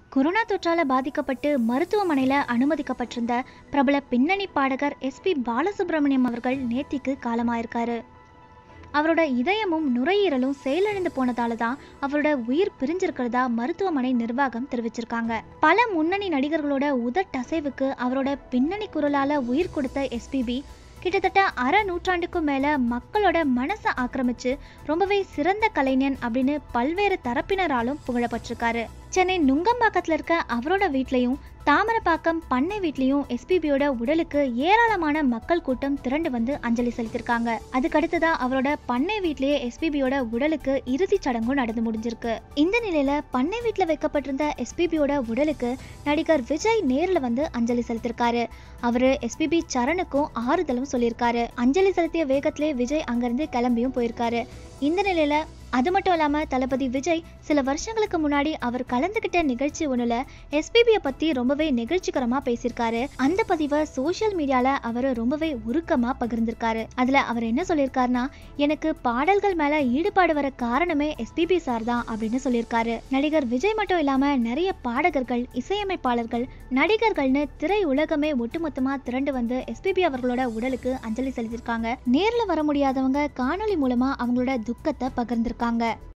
corona தொற்றால பாதிக்கப்பட்டு மருத்துவமனையில அனுமதிக்கப்பட்டிருந்த பிரபல பின்னணி பாடகர் எஸ்பி பாலசுப்ரமணியம் அவர்கள் நேத்திக்கு காலமாயிருக்காரு அவரோட இதயமும் நுரையீரலும் செயலிழந்து போனதால தான் அவரோட உயிர் பிரிஞ்சிருக்கிறதா மருத்துவமனை நிர்வாகம் தெரிவிச்சிருக்காங்க பல முன்னணி நடிகர்களோட உதட்டசைவுக்கு அவரோட பின்னணி குரலால உயிர் கொடுத்த எஸ்பிபி கிட்டத்தட்ட அரை நூற்றாண்டுக்கும் மேல மக்களோட மனசை ஆக்கிரமிச்சு ரொம்பவே சிறந்த கலைஞன் அப்படின்னு பல்வேறு தரப்பினராலும் புகழப்பட்டிருக்காரு சென்னை நுங்கம்பாக்கத்துல இருக்க அவரோட வீட்லயும் தாமரப்பாக்கம் பண்ணை வீட்லயும் எஸ்பிபியோட உடலுக்கு ஏராளமான மக்கள் கூட்டம் திரண்டு வந்து அஞ்சலி செலுத்திருக்காங்க அதுக்கடுத்ததா அவரோட பண்ணை வீட்லயே எஸ்பிபியோட உடலுக்கு இறுதி சடங்கும் நடந்து முடிஞ்சிருக்கு இந்த நிலையில பண்ணை வீட்ல வைக்கப்பட்டிருந்த எஸ்பிபியோட உடலுக்கு நடிகர் விஜய் நேர்ல வந்து அஞ்சலி செலுத்திருக்காரு அவரு எஸ்பிபி சரணுக்கும் ஆறுதலும் சொல்லியிருக்காரு அஞ்சலி செலுத்திய வேகத்திலே விஜய் அங்கிருந்து கிளம்பியும் போயிருக்காரு இந்த நிலையில அது மட்டும் இல்லாம தளபதி விஜய் சில வருஷங்களுக்கு முன்னாடி அவர் கலந்துகிட்ட நிகழ்ச்சி ஒண்ணுல எஸ்பிபியை பத்தி ரொம்பவே நெகிழ்ச்சிகரமா பேசியிருக்காரு அந்த பதிவை சோஷியல் மீடியால அவர் ரொம்பவே உருக்கமா பகிர்ந்திருக்காரு அதுல அவர் என்ன சொல்லியிருக்காருன்னா எனக்கு பாடல்கள் மேல ஈடுபாடு வர காரணமே எஸ்பிபி சார் தான் அப்படின்னு சொல்லியிருக்காரு நடிகர் விஜய் மட்டும் இல்லாம நிறைய பாடகர்கள் இசையமைப்பாளர்கள் நடிகர்கள்னு திரை உலகமே ஒட்டுமொத்தமா திரண்டு வந்து எஸ்பிபி அவர்களோட உடலுக்கு அஞ்சலி செலுத்தியிருக்காங்க நேர்ல வர முடியாதவங்க காணொளி மூலமா அவங்களோட துக்கத்தை பகிர்ந்திருக்காங்க